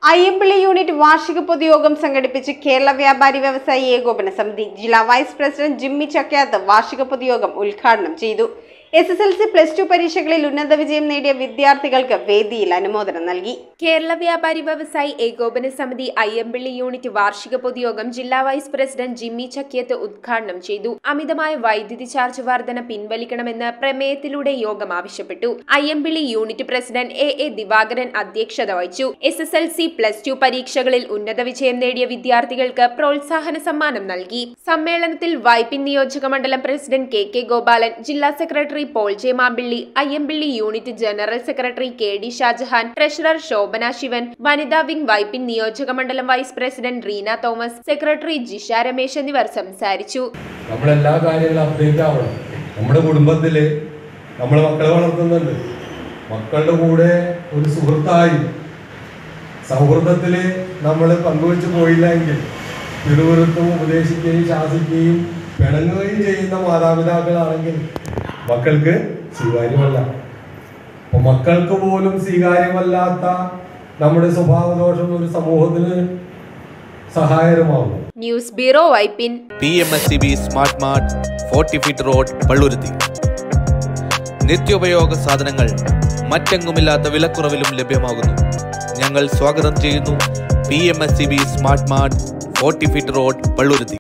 Ayyampilly unit വാർഷിക പൊതുയോഗം സംഘടിപ്പിച്ച് കേരള വ്യാപാരി വ്യവസായി ഏകോപന സമിതി ജില്ലാ വൈസ് പ്രസിഡന്റ് ജിമ്മി ചക്കയാത്ത് വാർഷിക പൊതുയോഗം ഉദ്ഘാടനം ചെയ്തു S S L C plus two പരീക്ഷകളിൽ ഉന്നത വിജയം നേടിയ വിദ്യാർത്ഥികൾക്ക് വേദിയിൽ അനുമോദനം നൽകി കേരള വ്യാപാരി വ്യവസായി ഏകോപന സമിതി അയ്യമ്പള്ളി യൂണിറ്റ് വാർഷിക പൊതുയോഗം ജില്ലാ വൈസ് പ്രസിഡന്റ് ജിമ്മി ചക്കിയത്ത് ഉദ്ഘാടനം ചെയ്തു അമിതമായ വൈദ്യുതി ചാർജ് വർധന പിൻവലിക്കണമെന്ന് പ്രമേയത്തിലൂടെ യോഗം ആവശ്യപ്പെട്ടു Ayyampilly unit president A A Divakaran അധ്യക്ഷത വഹിച്ചു S S L C plus two പരീക്ഷകളിൽ ഉന്നത വിജയം നേടിയ വിദ്യാർത്ഥികൾക്ക് പ്രോത്സാഹന സമ്മാനം നൽകി സമ്മേളനത്തിൽ വൈപ്പിൻ നിയോജക മണ്ഡലം പ്രസിഡന്റ് കെ കെ ഗോപാലൻ ജില്ലാ secretary Paul J Mampilly Ayyampilly unit general secretary K D Shajahan treasurer Shobhana Sivan വനിതാ വിംഗ് വൈപ്പിൻ നിയോജക മണ്ഡലം vice president Reena Thomas secretary Jisha Ramesh എന്നിവർ സംസാരിച്ചു നമ്മളെല്ലാ കാര്യങ്ങളും അപ്ഡേറ്റ് ആവണം നമ്മുടെ കുടുംബത്തില് നമ്മൾ മക്കളെ വളർത്തുന്നുണ്ട് മക്കളുടെ കൂടെ ഒരു സുഹൃത്തായി സൗഹൃദത്തില് നമ്മൾ പങ്കുവെച്ച് പോയില്ല എങ്കിൽ പിറുപിറുത്തും ഉപദേശിക്കുകയും ശാസിക്കുകയും പിണങ്ങുകയും ചെയ്യുന്ന മാതാപിതാക്കളാണെങ്കിൽ മക്കൾക്ക് സ്വീകാര്യമല്ല അപ്പൊ മക്കൾക്ക് പോലും സ്വീകാര്യമല്ലാത്ത നമ്മുടെ സ്വഭാവദോഷം ഒരു സമൂഹത്തിന് സഹായകരമാകും news bureau Vypin P M S C B smart mart forty feet road Palluruthy നിത്യോപയോഗ സാധനങ്ങൾ മറ്റെങ്ങുമില്ലാത്ത വിലക്കുറവിലും ലഭ്യമാകുന്നു ഞങ്ങൾ സ്വാഗതം ചെയ്യുന്നു P M S C B smart mart forty feet road Palluruthy